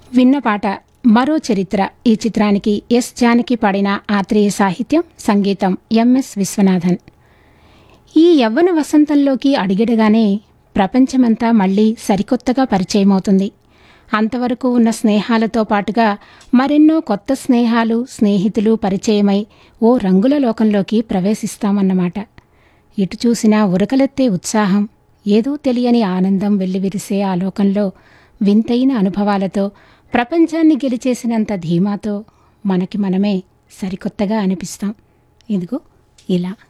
విన్న పాట మరో చరిత్ర ఈ చిత్రానికి ఎస్ జానకి పాడిన ఆత్రేయ సాహిత్యం సంగీతం ఎంఎస్ విశ్వనాథన్ ఈ యవ్వన వసంతంలోకి అడిగిడగానే ప్రపంచమంతా మళ్ళీ సరికొత్తగా పరిచయమవుతుంది అంతవరకు ఉన్న స్నేహాలతో పాటుగా మరెన్నో కొత్త స్నేహాలు స్నేహితులు పరిచయమై ఓ రంగుల లోకంలోకి ప్రవేశిస్తామన్నమాట ఇటు చూసినా ఉరకలెత్తే ఉత్సాహం ఏదో తెలియని ఆనందం వెల్లివిరిసే ఆ లోకంలో వింతైన అనుభవాలతో ప్రపంచాన్ని గెలిచేసినంత ధీమాతో మనకి మనమే సరికొత్తగా అనిపిస్తాం ఇదిగో ఇలా